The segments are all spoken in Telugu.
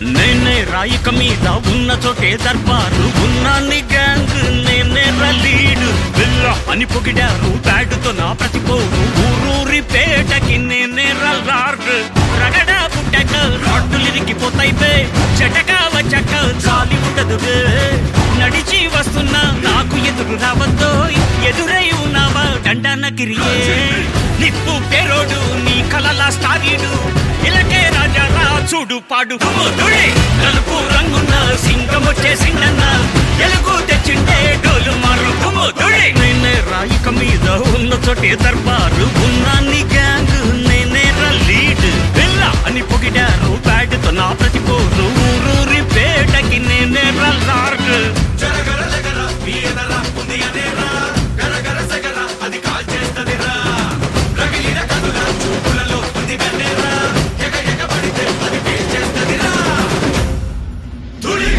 నేనే రాయిక మీద ఉన్న చోటే దర్బారు ఉన్నాన్ని గ్యాంగ్ నేనే లీడు బిల్ల అని పొగిడారు బ్యాడుతో నా ప్రతిపోరు ఊరూరి పేటకి నేనే రల్లార్డ్ రగడ పుట్టక రాడ్డులు ఇరిగిపోతాయి బే చెటక వచ్చాక చాలి ఉండదు బే నడిచి వస్తున్నా నాకు ఎదురు రావద్దో ఎదురై ఉన్నావా దండాన గిరియే నిప్పు పేరోడు నీ కలల స్టారీడు ఇలకే రాజా రా చూడు పాడు కుముదుడి నలుపు రంగున్న సింగం వచ్చేసిందన్న ఎలుగు తెచ్చిండే డోలు మారు కుముదుడి నేనే రాయిక మీద ఉన్న చోటే దర్బారు ఉన్నాన్ని గ్యాంగ్ నేనే రా లీడ్ పిల్ల అని పొగిడారు బ్యాడ్తో నా ప్రతిపోరు ఊరూరి పేటకి నేనే రా లార్డ్ జరగర జగర వీరరా ఉంది అనేరా గరగర సగర అది కాల్చేస్తదిరా రగిలిన కనుల చూపులలో ఉంది కన్నేరా ఎగ ఎగ పడితే అది పేల్చేస్తదిరా తుడి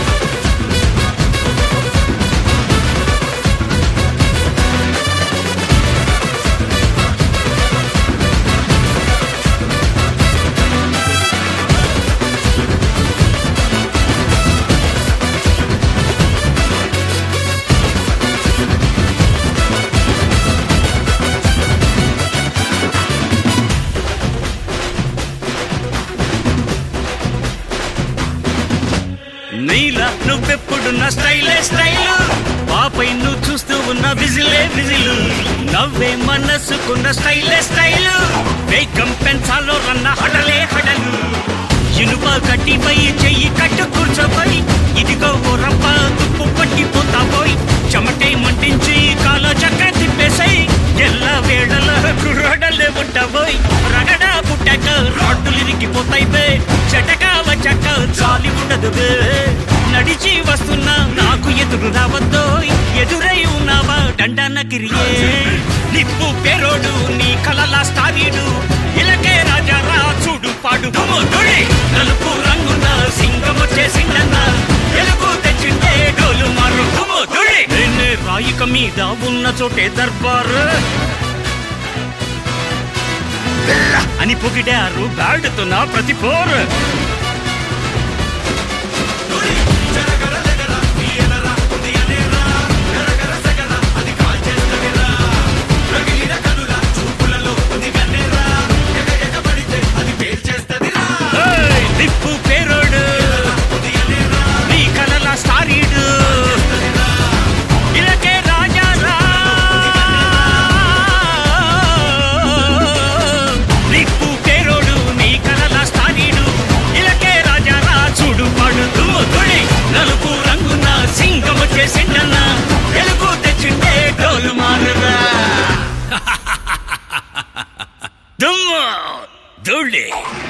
నీలా నువ్వెప్పుడు నా స్టైలే స్టైలు పాపై నువ్వు చూస్తూ ఉన్న విజిలే విజిలు నవ్వే మనసుకున్న స్టైలే స్టైలు వేగం పెంచాలో రన్న హడలే హడలు ఇనుప కట్టిపై చెయ్యి కట్టు కూర్చోపోయి ఇదిగో ఓ రప్ప తుప్పు పట్టిపోతాపోయి చెమటే మంటించి కాల చక్క తిప్పేసాయి ఎల్ల వేళల కుర్రడలే ఉంటాబోయ్ రగడ పుట్టాక రాడ్డులు ఇరిగిపోతాయి బే చెటక వచ్చాక చాలి ఉండదు బే నడిచి వస్తున్నా నాకు ఎదురు రావద్దో ఎదురై ఉన్నావా దండాన గిరియే నిప్పు పేరోడు నీ కలల స్టారీడు ఇలకే రాజా రా చూడు పాడు కుముదుడి నలుపు రంగున్న సింగం వచ్చేసిందన్న ఎలుగు తెచ్చిండే డోలు మారు కుముదుడి నేనే రాయిక మీద ఉన్న చోటే దర్బారు పిల్ల అని పొగిడారు బ్యాడ్తో నా ప్రతి పోరు తుడి జరగర జగర వీరరా ఉంది అనేరా గరగర సగర అది కాల్చేస్తదిరా రగిలిన కనుల చూపులలో ఉంది కన్నేరా ఎగ ఎగ పడితే అది పేల్చేస్తదిరా ఏయ్, నిప్పు పేరోడు ఉంది అనేరా నీ కలల స్టారీడు ఇలకే రాజా రా నిప్పు పేరోడు నీ కలల స్టారీడు ఇలకే రాజా రా చూడు పాడు దుమ్ముతుడి నలుపు రంగున సింగం వచ్చేసిండన్న ఎలుగు తెచ్చిండే డోలు మారురా దుమ్ము ధూళి